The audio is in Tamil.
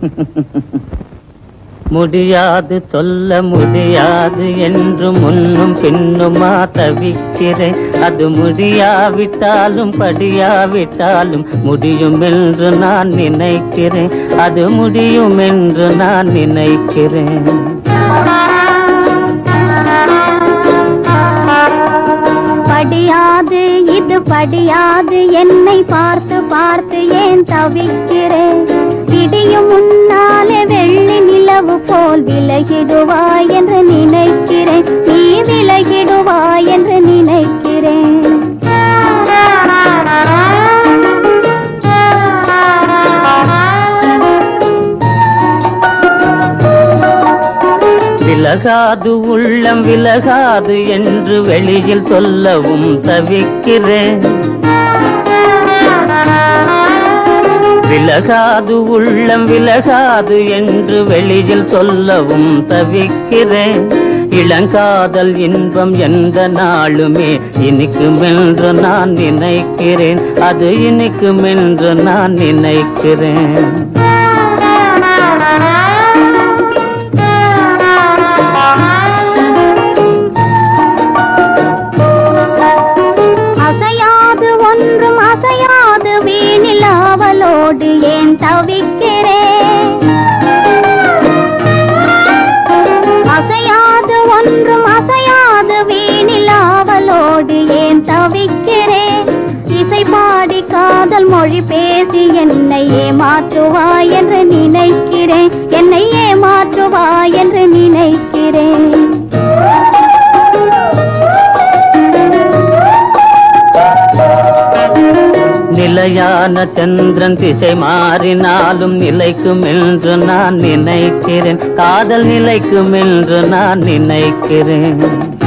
முடியாது சொல்ல முடியாது என்று முன்னும் பின்னுமா தவிக்கிறேன் அது முடியாவிட்டாலும் படியாவிட்டாலும் முடியும் என்று நான் நினைக்கிறேன் அது முடியும் என்று நான் நினைக்கிறேன் படியாது இது படியாது என்னை பார்த்து பார்த்து ஏன் தவிக்கிறேன் விடியும் முன்னாலே வெள்ளி நிலவு போல் விலகிடுவாய் என்று நினைக்கிறேன் நீ விலகிடுவாய் என்று நினைக்கிறேன் விலகாது உள்ளம் விலகாது என்று வெளியில் சொல்லவும் தவிக்கிறேன் விலகாது உள்ளம் விலகாது என்று வெளியில் சொல்லவும் தவிக்கிறேன் இளங்காதல் இன்பம் எந்த நாளுமே இனிக்குமென்று நான் நினைக்கிறேன் அது இனிக்குமென்று நான் நினைக்கிறேன் அசையாது ஒன்றும் அசையாது வீணில் அவளோடு ஏன் தவிக்கிறேன் அசையாது ஒன்றும் அசையாது வீணில் அவளோடு ஏன் தவிக்கிறேன் இசை பாடி காதல் மொழி பேசி என்னை ஏமாற்றுவாய் என்று நினைக்கிறேன் என்னை ஏமாற்றுவாய் என்று நினைக்கிறேன் நிலையான சந்திரன் திசை மாறினாலும் நிலைக்கும் என்று நான் நினைக்கிறேன் காதல் நிலைக்கும் என்று நான் நினைக்கிறேன்